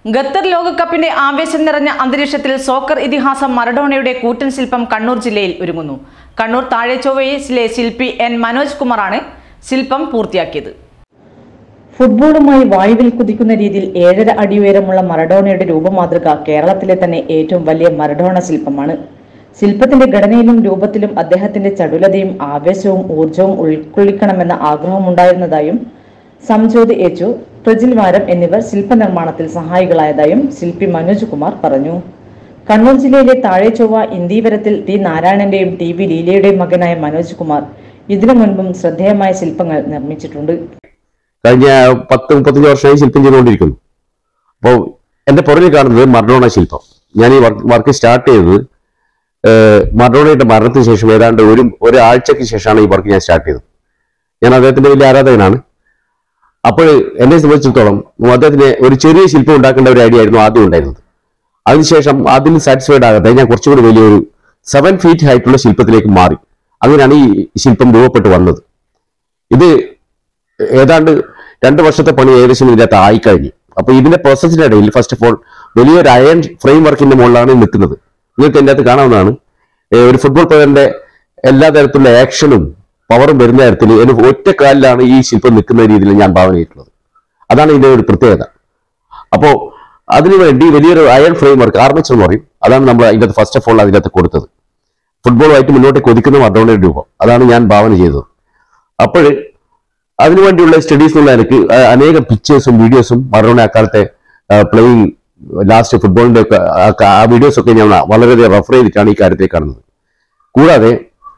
Qatar ലോകകപ്പിന്റെ ആവേശം നിറഞ്ഞ അന്തരീക്ഷത്തിൽ സോക്കർ ഇതിഹാസം മറഡോണയുടെ കൂറ്റൻ ശില്പം കണ്ണൂർ ജില്ലയിൽ ഒരുങ്ങുന്നു കണ്ണൂർ താഴെച്ചൊവ്വയിലെ ശില്പി എൻ മനോജ് കുമാറാണ് ശില്പം പൂർത്തിയാക്കിയത് ഫുട്ബോളുമായി വായുവിൽ കുതിക്കുന്ന രീതിയിൽ ഏഴര അടി ഉയരമുള്ള മറഡോണയുടെ രൂപമാതൃക കേരളത്തിലെ തന്നെ ഏറ്റവും വലിയ മറഡോണ ശില്പമാണ് ശില്പത്തിന്റെ ഘടനയിലും രൂപത്തിലും അദ്ദേഹത്തിന്റെ ചടുലതയും ആവേശവും ഊർജവും ഉൾക്കൊള്ളിക്കണമെന്ന ആഗ്രഹമുണ്ടായിരുന്നതായും സംജോതി യേച്ചു പ്രജിൽ വാരം എന്നിവർ ശില്പനിർമ്മാണത്തിൽ സഹായികളായതായും ശില്പി മനോജ് കുമാർ പറഞ്ഞു കണ്ണൂർ ജില്ലയിലെ താഴെചൊവ്വ ഇന്ദീവരത്തിൽ ടി നാരായണന്റെയും ടി വി ലീലയുടെയും മകനായ മനോജ് കുമാർ ഇതിനു മുൻപും ശ്രദ്ധേയമായ ശില്പങ്ങൾ നിർമ്മിച്ചിട്ടുണ്ട് കഴിഞ്ഞ പത്ത് മുപ്പത്തഞ്ച് വർഷമായി ശില്പം ചെയ്തുകൊണ്ടിരിക്കുന്നു അപ്പോൾ എൻ്റെ പുറകിൽ കാണുന്നത് മർഡോണ ശില്പം ഞാൻ ഈ വർക്ക് സ്റ്റാർട്ട് ചെയ്തത് ഏഹ്, മർഡോണയുടെ മരണത്തിന് ശേഷം ഏതാണ്ട് ഒരു ഒരാഴ്ചയ്ക്ക് ശേഷമാണ് ഈ വർക്ക് ഞാൻ സ്റ്റാർട്ട് ചെയ്തത് ഞാൻ അദ്ദേഹത്തിന്റെ വലിയ ആരാധകനാണ് അപ്പോൾ എന്നെ സംബന്ധിച്ചിടത്തോളം അദ്ദേഹത്തിന് ഒരു ചെറിയ ശില്പം ഉണ്ടാക്കേണ്ട ഒരു ഐഡിയ ആയിരുന്നു ആദ്യം ഉണ്ടായിരുന്നത് അതിനുശേഷം അതിൽ സാറ്റിസ്ഫൈഡ് ആകാതെ ഞാൻ കുറച്ചുകൂടി വലിയൊരു സെവൻ ഫീറ്റ് ഹൈറ്റുള്ള ശില്പത്തിലേക്ക് മാറി അങ്ങനെയാണ് ഈ ശില്പം രൂപപ്പെട്ട് വന്നത് ഇത് ഏതാണ്ട് രണ്ട് വർഷത്തെ പണി ഏകദേശം ഇതിനകത്ത് ആയിക്കഴിഞ്ഞു അപ്പൊ ഇതിന്റെ പ്രോസസ്സിന്റെ ഇടയിൽ ഫസ്റ്റ് ഓഫ് ഓൾ വലിയൊരു അയൺ ഫ്രെയിം വർക്കിന്റെ മുകളിലാണ് നിൽക്കുന്നത് നിങ്ങൾക്ക് ഇതിന്റെ അകത്ത് കാണാവുന്നതാണ് ഏ, ഒരു ഫുട്ബോൾ പ്ലെയറിന്റെ എല്ലാ തരത്തിലുള്ള ആക്ഷനും പവറും വരുന്ന തരത്തിൽ ഒരു ഒറ്റ കാലിലാണ് ഈ ശില്പം നിൽക്കുന്ന രീതിയിൽ ഞാൻ ഭാവന ചെയ്തിട്ടുള്ളത് അതാണ് ഇതിന്റെ ഒരു പ്രത്യേകത അപ്പോ അതിനുവേണ്ടി വലിയൊരു അയൺ ഫ്രെയിം വർക്ക് ആർമച്ചർ എന്ന് പറയും അതാണ് നമ്മൾ അതിന്റെ അകത്ത് ഫസ്റ്റ് ഓഫ് ഓൾ അതിനകത്ത് കൊടുത്തത് ഫുട്ബോളുമായിട്ട് മുന്നോട്ട് കൊതിക്കുന്ന മറഡോണയുടെ രൂപം അതാണ് ഞാൻ ഭാവന ചെയ്തത് അപ്പോൾ അതിനുവേണ്ടിയുള്ള സ്റ്റഡീസ് എന്നുള്ള എനിക്ക് അഹ് അനേകം പിക്ചേഴ്സും വീഡിയോസും മറഡോണ അക്കാലത്തെ പ്ലേയിങ് ലാസ്റ്റ് ഫുട്ബോളിന്റെ ഒക്കെ ആ- ആ വീഡിയോസ് ഒക്കെ ഞാൻ വളരെയധികം റെഫർ ചെയ്തിട്ടാണ് ഈ കാര്യത്തെ കാണുന്നത് കൂടാതെ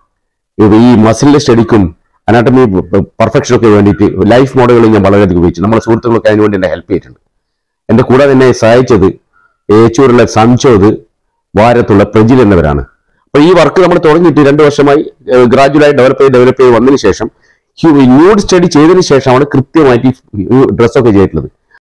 ഇത് ഈ മസിലിന്റെ സ്റ്റഡിക്കും അനാട്ടമി പെർഫെക്ഷനൊക്കെ വേണ്ടിയിട്ട് ലൈഫ് മോഡലുകൾ ഞാൻ വളരെയധികം ഉപയോഗിച്ചു നമ്മുടെ സുഹൃത്തുക്കളൊക്കെ അതിനുവേണ്ടി എന്നെ ഹെൽപ്പ് ചെയ്തിട്ടുണ്ട് എന്റെ കൂടെ എന്നെ സഹായിച്ചത് ഏച്ചൂരുള്ള സംചോദ് വാരത്തുള്ള പ്രജിൽ എന്നിവരാണ് അപ്പൊ ഈ വർക്ക് നമ്മൾ തുടങ്ങിയിട്ട് രണ്ട് വർഷമായി ഗ്രാജുവലായി ഡെവലപ്പ് ചെയ്ത് ഡെവലപ്പ് ചെയ്ത് വന്നതിന് ശേഷം ന്യൂഡ് സ്റ്റഡി ചെയ്തതിന് ശേഷമാണ് കൃത്യമായിട്ട് ഈ ഡ്രസ്സൊക്കെ ചെയ്തിട്ടുള്ളത്